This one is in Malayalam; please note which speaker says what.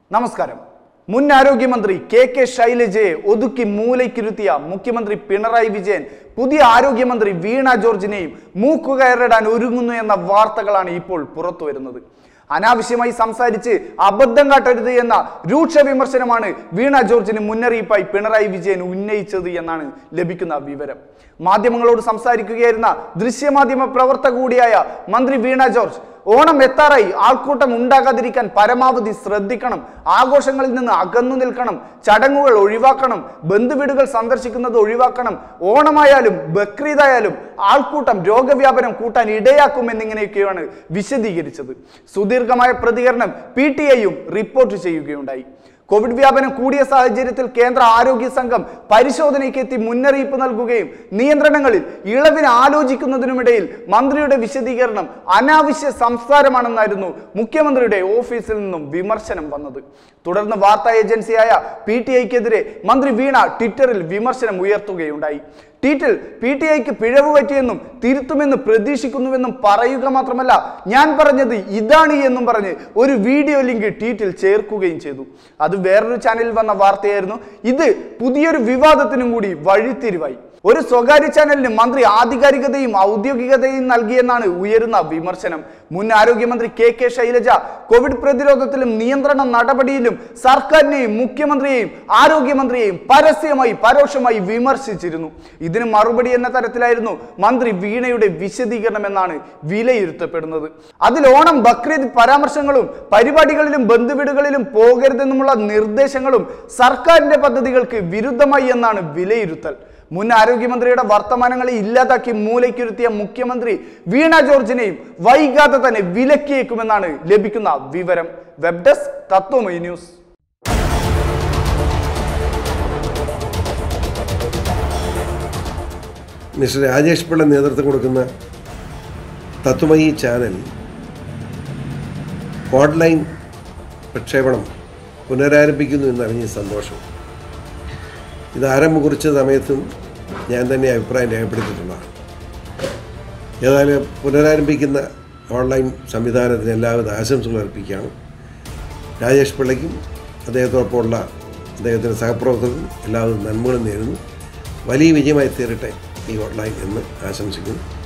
Speaker 1: നമസ്കാരം മുൻ ആരോഗ്യമന്ത്രി കെ കെ ശൈലജയെ ഒതുക്കി മൂലയ്ക്കിരുത്തിയ മുഖ്യമന്ത്രി പിണറായി വിജയൻ പുതിയ ആരോഗ്യമന്ത്രി വീണ ജോർജിനെയും മൂക്കുകയറിടാൻ ഒരുങ്ങുന്നു എന്ന വാർത്തകളാണ് ഇപ്പോൾ പുറത്തു വരുന്നത് അനാവശ്യമായി സംസാരിച്ച് അബദ്ധം കാട്ടരുത് എന്ന രൂക്ഷ വിമർശനമാണ് വീണ ജോർജിന് മുന്നറിയിപ്പായി പിണറായി വിജയൻ ഉന്നയിച്ചത് എന്നാണ് ലഭിക്കുന്ന വിവരം മാധ്യമങ്ങളോട് സംസാരിക്കുകയായിരുന്ന ദൃശ്യമാധ്യമ പ്രവർത്തക കൂടിയായ മന്ത്രി വീണ ജോർജ് ഓണം എത്താറായി ആൾക്കൂട്ടം ഉണ്ടാകാതിരിക്കാൻ പരമാവധി ശ്രദ്ധിക്കണം ആഘോഷങ്ങളിൽ നിന്ന് അകന്നു നിൽക്കണം ചടങ്ങുകൾ ഒഴിവാക്കണം ബന്ധുവീടുകൾ സന്ദർശിക്കുന്നത് ഒഴിവാക്കണം ഓണമായാലും ബക്രീദായാലും ആൾക്കൂട്ടം രോഗവ്യാപനം കൂട്ടാൻ ഇടയാക്കുമെന്നിങ്ങനെയൊക്കെയാണ് വിശദീകരിച്ചത് സുദീർഘമായ പ്രതികരണം പി ടി ഐയും റിപ്പോർട്ട് ചെയ്യുകയുണ്ടായി കോവിഡ് വ്യാപനം കൂടിയ സാഹചര്യത്തിൽ കേന്ദ്ര ആരോഗ്യ സംഘം പരിശോധനയ്ക്ക് എത്തി മുന്നറിയിപ്പ് നൽകുകയും നിയന്ത്രണങ്ങളിൽ ഇളവിന് ആലോചിക്കുന്നതിനുമിടയിൽ മന്ത്രിയുടെ വിശദീകരണം അനാവശ്യ സംസാരമാണെന്നായിരുന്നു മുഖ്യമന്ത്രിയുടെ ഓഫീസിൽ നിന്നും വിമർശനം വന്നത് തുടർന്ന് വാർത്താ ഏജൻസിയായ പി ടി ഐക്കെതിരെ മന്ത്രി വീണ ട്വിറ്ററിൽ വിമർശനം ഉയർത്തുകയുണ്ടായി ട്വീറ്റിൽ പി ടി ഐക്ക് പിഴവ് പറ്റിയെന്നും തിരുത്തുമെന്ന് പ്രതീക്ഷിക്കുന്നുവെന്നും പറയുക മാത്രമല്ല ഞാൻ പറഞ്ഞത് ഇതാണ് എന്നും പറഞ്ഞ് ഒരു വീഡിയോ ലിങ്ക് ട്വീറ്റിൽ ചേർക്കുകയും ചെയ്തു അത് വേറൊരു ചാനലിൽ വന്ന വാർത്തയായിരുന്നു ഇത് പുതിയൊരു വിവാദത്തിനും കൂടി വഴിത്തിരിവായി ഒരു സ്വകാര്യ ചാനലിന് മന്ത്രി ആധികാരികതയും ഔദ്യോഗികതയും നൽകിയെന്നാണ് ഉയരുന്ന വിമർശനം മുൻ ആരോഗ്യമന്ത്രി കെ കെ ശൈലജ കോവിഡ് പ്രതിരോധത്തിലും നിയന്ത്രണ നടപടിയിലും സർക്കാരിനെയും മുഖ്യമന്ത്രിയെയും ആരോഗ്യമന്ത്രിയെയും പരസ്യമായി പരോക്ഷമായി വിമർശിച്ചിരുന്നു ഇതിന് മറുപടി എന്ന തരത്തിലായിരുന്നു മന്ത്രി വീണയുടെ വിശദീകരണം എന്നാണ് വിലയിരുത്തപ്പെടുന്നത് അതിൽ ഓണം ബക്രീദ് പരാമർശങ്ങളും പരിപാടികളിലും ബന്ധുവീടുകളിലും പോകരുതെന്നുമുള്ള നിർദ്ദേശങ്ങളും സർക്കാരിന്റെ പദ്ധതികൾക്ക് വിരുദ്ധമായി എന്നാണ് വിലയിരുത്തൽ മുൻ ആരോഗ്യമന്ത്രിയുടെ വർത്തമാനങ്ങളെ ഇല്ലാതാക്കി മൂലയ്ക്കിരുത്തിയ മുഖ്യമന്ത്രി വീണ ജോർജിനെയും വൈകാതെ തന്നെ വിലക്കിയേക്കുമെന്നാണ് ലഭിക്കുന്ന വിവരം web desk Tatwamayi news
Speaker 2: mister Rajesh Pillai നേതൃത്വം കൊടുക്കുന്ന തത്വമയി ചാനൽ ഓൺലൈൻ പ്രക്ഷേപണം പുനരാരംഭിക്കുന്നു എന്നറിഞ്ഞ സന്തോഷം ഇത് ആരംഭം കുറിച്ച സമയത്തും ഞാൻ തന്നെ അഭിപ്രായം രേഖപ്പെടുത്തിയിട്ടുള്ളതാണ് ഏതായാലും പുനരാരംഭിക്കുന്ന ഓൺലൈൻ സംവിധാനത്തിന് എല്ലാവിധ ആശംസകൾ അർപ്പിക്കുകയാണ് രാജേഷ് പിള്ളയ്ക്കും അദ്ദേഹത്തോടൊപ്പമുള്ള അദ്ദേഹത്തിൻ്റെ സഹപ്രവർത്തകർക്കും എല്ലാവിധ നന്മകളും നേരുന്നു വലിയ വിജയമായി തീരട്ടെ ഈ ഓൺലൈൻ എന്ന് ആശംസിക്കുന്നു